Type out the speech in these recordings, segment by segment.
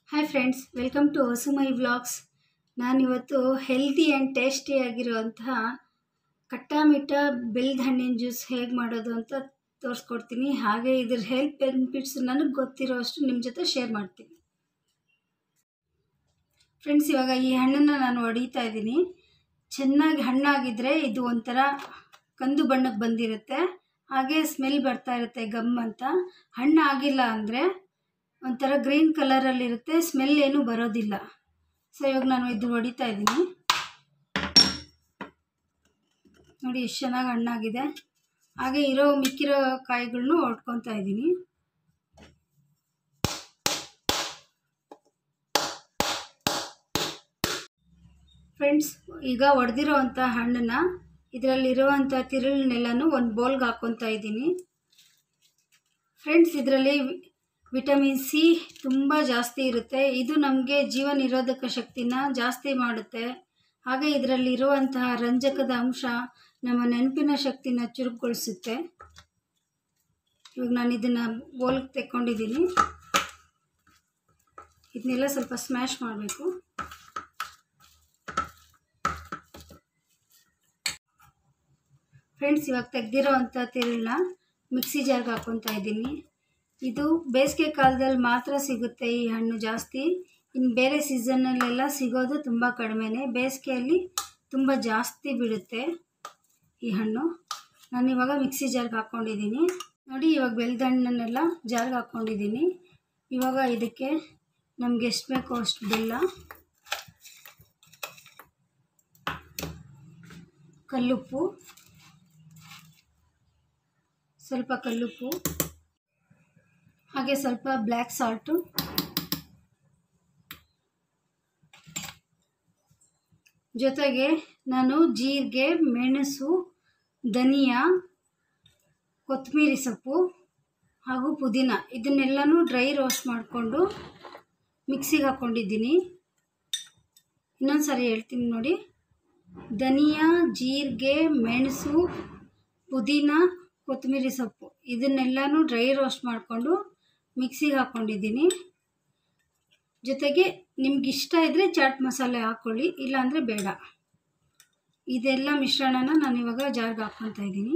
hi friends welcome to ಹೊಸುಮೈ vlogs ನಾನಿವತ್ತು healthy and ಟೇಸ್ಟಿಯಾಗಿರುವಂತಹ ಕಟ್ಟಾಮಿಟ್ಟ ಬೆಲ್ಲದ ಹಣ್ಣಿನ ಜ್ಯೂಸ್ ಹೇಗೆ ಮಾಡೋದು ಅಂತ ತೋರಿಸ್ಕೊಡ್ತೀನಿ ಹಾಗೆ ಇದ್ರ ಹೆಲ್ತ್ ಬೆನಿಫಿಟ್ಸ್ ನನಗೆ ಗೊತ್ತಿರೋ ಅಷ್ಟು ನಿಮ್ಮ ಜೊತೆ ಶೇರ್ ಮಾಡ್ತೀನಿ ಫ್ರೆಂಡ್ಸ್ ಇವಾಗ ಈ ಹಣ್ಣನ್ನು ನಾನು ಹೊಡಿತಾ ಇದ್ದೀನಿ ಚೆನ್ನಾಗಿ ಹಣ್ಣಾಗಿದ್ದರೆ ಇದು ಒಂಥರ ಕಂದು ಬಣ್ಣಕ್ಕೆ ಬಂದಿರುತ್ತೆ ಹಾಗೆ ಸ್ಮೆಲ್ ಬರ್ತಾ ಇರುತ್ತೆ ಗಮ್ ಅಂತ ಹಣ್ಣು ಆಗಿಲ್ಲ ಅಂದರೆ ಒಂಥರ ಗ್ರೀನ್ ಕಲರಲ್ಲಿರುತ್ತೆ ಸ್ಮೆಲ್ ಏನೂ ಬರೋದಿಲ್ಲ ಸೊ ಇವಾಗ ನಾನು ಇದು ಹೊಡಿತಾ ಇದ್ದೀನಿ ನೋಡಿ ಎಷ್ಟು ಚೆನ್ನಾಗಿ ಹಣ್ಣಾಗಿದೆ ಹಾಗೆ ಇರೋ ಮಿಕ್ಕಿರೋ ಕಾಯಿಗಳ್ನು ಹೊಡ್ಕೊತಾ ಇದ್ದೀನಿ ಫ್ರೆಂಡ್ಸ್ ಈಗ ಹೊಡೆದಿರೋವಂಥ ಹಣ್ಣನ್ನು ಇದರಲ್ಲಿರುವಂಥ ತಿರುಳನ್ನೆಲ್ಲನೂ ಒಂದು ಬೌಲ್ಗೆ ಹಾಕ್ಕೊತಾ ಇದ್ದೀನಿ ಫ್ರೆಂಡ್ಸ್ ಇದರಲ್ಲಿ ವಿಟಮಿನ್ ಸಿ ತುಂಬ ಜಾಸ್ತಿ ಇರುತ್ತೆ ಇದು ನಮಗೆ ಜೀವ ನಿರೋಧಕ ಶಕ್ತಿನ ಜಾಸ್ತಿ ಮಾಡುತ್ತೆ ಹಾಗೆ ಇದರಲ್ಲಿರುವಂತಹ ರಂಜಕದ ಅಂಶ ನಮ್ಮ ನೆನಪಿನ ಶಕ್ತಿನ ಚುರುಕುಗೊಳಿಸುತ್ತೆ ಇವಾಗ ನಾನು ಇದನ್ನು ಬೋಲ್ಗೆ ತೆಕ್ಕೊಂಡಿದ್ದೀನಿ ಇದನ್ನೆಲ್ಲ ಸ್ವಲ್ಪ ಸ್ಮ್ಯಾಶ್ ಮಾಡಬೇಕು ಫ್ರೆಂಡ್ಸ್ ಇವಾಗ ತೆಗ್ದಿರೋ ಅಂಥ ತಿರುಳನ್ನ ಮಿಕ್ಸಿ ಜಾರ್ಗೆ ಹಾಕ್ಕೊತಾ ಇದ್ದೀನಿ ಇದು ಬೇಸಿಗೆ ಕಾಲದಲ್ಲಿ ಮಾತ್ರ ಸಿಗುತ್ತೆ ಈ ಹಣ್ಣು ಜಾಸ್ತಿ ಇನ್ನು ಬೇರೆ ಸೀಸನ್ನಲ್ಲೆಲ್ಲ ಸಿಗೋದು ತುಂಬ ಕಡಿಮೆನೇ ಬೇಸಿಗೆಯಲ್ಲಿ ತುಂಬ ಜಾಸ್ತಿ ಬಿಡುತ್ತೆ ಈ ಹಣ್ಣು ನಾನು ಇವಾಗ ಮಿಕ್ಸಿ ಜಾರ್ಗೆ ಹಾಕ್ಕೊಂಡಿದ್ದೀನಿ ನೋಡಿ ಇವಾಗ ಬೆಲ್ದ ಹಣ್ಣನ್ನೆಲ್ಲ ಜಾರ್ಗೆ ಹಾಕ್ಕೊಂಡಿದ್ದೀನಿ ಇವಾಗ ಇದಕ್ಕೆ ನಮ್ಗೆ ಎಷ್ಟು ಬೇಕೋ ಅಷ್ಟು ಬೆಲ್ಲ ಕಲ್ಲುಪ್ಪು ಸ್ವಲ್ಪ ಕಲ್ಲುಪ್ಪು ಹಾಗೆ ಸ್ವಲ್ಪ ಬ್ಲ್ಯಾಕ್ ಸಾಲ್ಟು ಜೊತೆಗೆ ನಾನು ಜೀರಿಗೆ ಮೆಣಸು ಧನಿಯಾ ಕೊತ್ತಂಬರಿ ಸೊಪ್ಪು ಹಾಗೂ ಪುದೀನ ಇದನ್ನೆಲ್ಲನೂ ಡ್ರೈ ರೋಸ್ಟ್ ಮಾಡಿಕೊಂಡು ಮಿಕ್ಸಿಗೆ ಹಾಕ್ಕೊಂಡಿದ್ದೀನಿ ಇನ್ನೊಂದು ಸಾರಿ ಹೇಳ್ತೀನಿ ನೋಡಿ ಧನಿಯಾ ಜೀರಿಗೆ ಮೆಣಸು ಪುದೀನ ಕೊತ್ತಂಬರಿ ಸೊಪ್ಪು ಇದನ್ನೆಲ್ಲನೂ ಡ್ರೈ ರೋಸ್ಟ್ ಮಾಡಿಕೊಂಡು ಮಿಕ್ಸಿಗೆ ಹಾಕ್ಕೊಂಡಿದ್ದೀನಿ ಜೊತೆಗೆ ನಿಮ್ಗೆ ಇಷ್ಟ ಇದ್ದರೆ ಚಾಟ್ ಮಸಾಲೆ ಹಾಕ್ಕೊಳ್ಳಿ ಇಲ್ಲಾಂದರೆ ಬೇಡ ಇದೆಲ್ಲ ಮಿಶ್ರಣನ ನಾನು ಇವಾಗ ಜಾರ್ಗೆ ಹಾಕ್ಕೊತಾ ಇದ್ದೀನಿ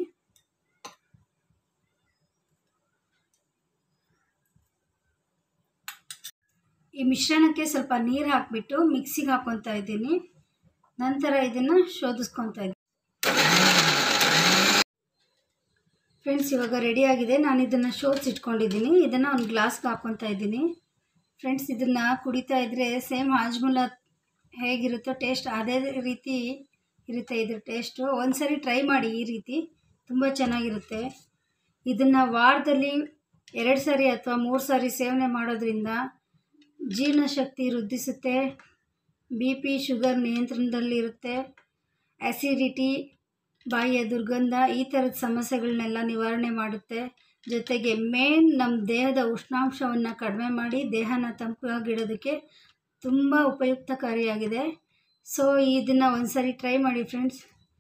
ಈ ಮಿಶ್ರಣಕ್ಕೆ ಸ್ವಲ್ಪ ನೀರು ಹಾಕಿಬಿಟ್ಟು ಮಿಕ್ಸಿಗೆ ಹಾಕ್ಕೊತಾ ಇದ್ದೀನಿ ನಂತರ ಇದನ್ನು ಶೋಧಿಸ್ಕೊತಾ ಇದ್ದೀನಿ ಫ್ರೆಂಡ್ಸ್ ಇವಾಗ ರೆಡಿಯಾಗಿದೆ ನಾನು ಇದನ್ನು ಶೋಧಿಸಿಟ್ಕೊಂಡಿದ್ದೀನಿ ಇದನ್ನು ಒಂದು ಗ್ಲಾಸ್ಗೆ ಹಾಕ್ಕೊತಾ ಇದ್ದೀನಿ ಫ್ರೆಂಡ್ಸ್ ಇದನ್ನು ಕುಡಿತಾ ಇದ್ದರೆ ಸೇಮ್ ಹಾಜ್ಮುಲ ಹೇಗಿರುತ್ತೋ ಟೇಸ್ಟ್ ಅದೇ ರೀತಿ ಇರುತ್ತೆ ಇದ್ರ ಟೇಸ್ಟು ಒಂದು ಸರಿ ಟ್ರೈ ಮಾಡಿ ಈ ರೀತಿ ತುಂಬ ಚೆನ್ನಾಗಿರುತ್ತೆ ಇದನ್ನು ವಾರದಲ್ಲಿ ಎರಡು ಸಾರಿ ಅಥವಾ ಮೂರು ಸಾರಿ ಸೇವನೆ ಮಾಡೋದ್ರಿಂದ ಜೀರ್ಣಶಕ್ತಿ ವೃದ್ಧಿಸುತ್ತೆ ಬಿ ಪಿ ಶುಗರ್ ನಿಯಂತ್ರಣದಲ್ಲಿರುತ್ತೆ ಆ್ಯಸಿಡಿಟಿ ಬಾಯಿಯ ದುರ್ಗಂಧ ಈ ಥರದ ಸಮಸ್ಯೆಗಳನ್ನೆಲ್ಲ ನಿವಾರಣೆ ಮಾಡುತ್ತೆ ಜೊತೆಗೆ ಮೇನ್ ನಮ್ಮ ದೇಹದ ಉಷ್ಣಾಂಶವನ್ನು ಕಡಿಮೆ ಮಾಡಿ ದೇಹನ ತಂಪಾಗಿಡೋದಕ್ಕೆ ತುಂಬ ಉಪಯುಕ್ತಕಾರಿಯಾಗಿದೆ ಸೊ ಇದನ್ನು ಒಂದು ಸರಿ ಟ್ರೈ ಮಾಡಿ ಫ್ರೆಂಡ್ಸ್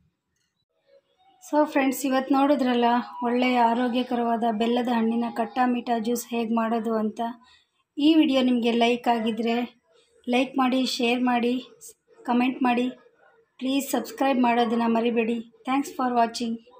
ಸೊ ಫ್ರೆಂಡ್ಸ್ ಇವತ್ತು ನೋಡಿದ್ರಲ್ಲ ಒಳ್ಳೆಯ ಆರೋಗ್ಯಕರವಾದ ಬೆಲ್ಲದ ಹಣ್ಣಿನ ಕಟ್ಟ ಮೀಠ ಜ್ಯೂಸ್ ಹೇಗೆ ಮಾಡೋದು ಅಂತ ಈ ವಿಡಿಯೋ ನಿಮಗೆ ಲೈಕ್ ಆಗಿದ್ದರೆ ಲೈಕ್ ಮಾಡಿ ಶೇರ್ ಮಾಡಿ ಕಮೆಂಟ್ ಮಾಡಿ ಪ್ಲೀಸ್ ಸಬ್ಸ್ಕ್ರೈಬ್ ಮಾಡೋದನ್ನು ಮರಿಬೇಡಿ ಥ್ಯಾಂಕ್ಸ್ ಫಾರ್ ವಾಚಿಂಗ್